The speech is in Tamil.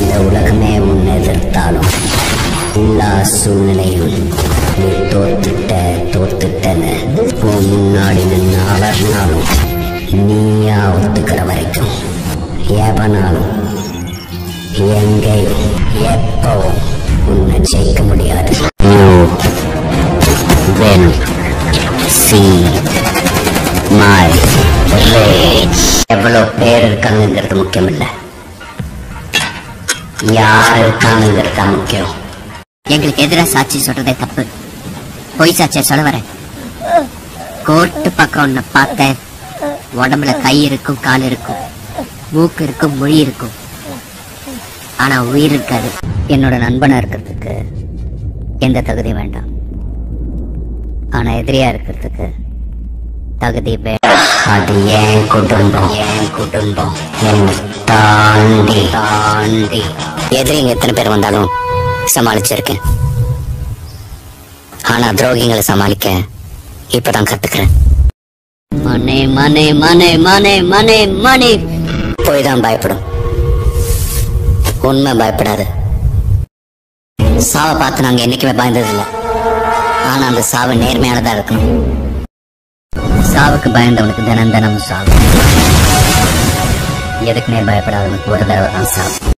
இந்த உலகமே உன்னை எதிர்த்தாலும் எல்லா சூழ்நிலையும் நீ தோத்துட்ட தோத்துட்டன்னு உன் முன்னாடி நின்று அலர்னாலும் நீயா ஒத்துக்கிற வரைக்கும் எவனாலும் எங்கேயும் எப்பவும் உன்னை ஜெயிக்க முடியாது You will see my rage. எவ்வளவு பேர் இருக்காங்கிறது முக்கியம் இல்ல யார் இருக்காங்கிறது தான் முக்கியம் எங்களுக்கு எதிராக சாட்சி சொல்றதே தப்பு பொய் சாட்சியை சொல்ல வரேன் கோர்ட்டு பக்கம் ஒன்னு பார்த்தேன் உடம்புல கை இருக்கும் கால் இருக்கும் மூக்கு இருக்கும் மொழி இருக்கும் ஆனா உயிர் இருக்காது என்னோட நண்பனா இருக்கிறதுக்கு எந்த தகுதி வேண்டாம் ஆனா எதிரியா இருக்கிறதுக்கு தகுதி வேண்டாம் அது என் குடும்பம் என் குடும்பம் என்னை தாண்டி தாண்டி எதிரிங்க எத்தனை பேர் வந்தாலும் சமாளிச்சிருக்கேன் ஆனா துரோகிங்களை சமாளிக்க இப்பதான் கத்துக்கிறேன் மனே மனே மனே மனே மனே மனே போய் தான் பயப்படும் உண்மை பயப்படாது சாவை பார்த்து நாங்க என்னைக்குமே பயந்தது இல்லை ஆனா அந்த சாவு நேர்மையானதா இருக்கணும் சாவுக்கு பயந்தவனுக்கு தினம் தினம் சாவு எதுக்குமே பயப்படாதவனுக்கு ஒரு தடவை தான் சாவு